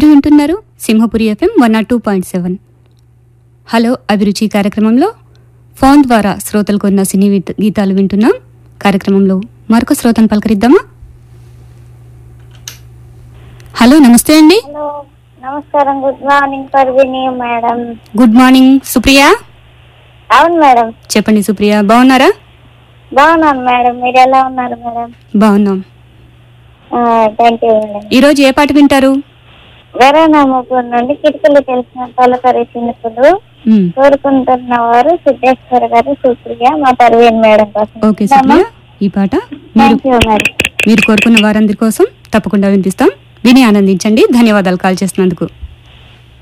మీరు వింటున్నారు Simhapuri FM one nought two point seven hello అభిరుచి కార్యక్రమంలో ఫోన్ ద్వారా శ్రోతలకు ఉన్న సినీ గీత- గీతాలు వింటున్నాం కార్యక్రమంలో మరొక శ్రోతను పలకరిద్దామా హలో నమస్తే అండి హలో నమస్కారం good morning Parveen madam good morning Supriya అవును మేడం చెప్పండి సుప్రియ బాగున్నారా బాగున్నాను మేడం మీరు ఎలా ఉన్నారు మేడం బాగున్నాం థ్యాంక్ యూ మేడం ఈరోజు ఏ పాట వింటారు వెరానా ముగ్గురు నుండి కిటికలు తెలిసిన తొలకరి చినుకులు మ్, కోరుకుంటున్న వారు సిద్ధేశ్వర గారు సుప్రియ మా పర్వీన్ మేడం కోసం ఓకే సుప్రియ ఈ పాట మీరు థ్యాంక్ యూ మేడం మీరు కోరుకున్న వారందరి కోసం తప్పకుండా వినిపిస్తాం విని ఆనందించండి ధన్యవాదాలు కాల్ చేసినందుకు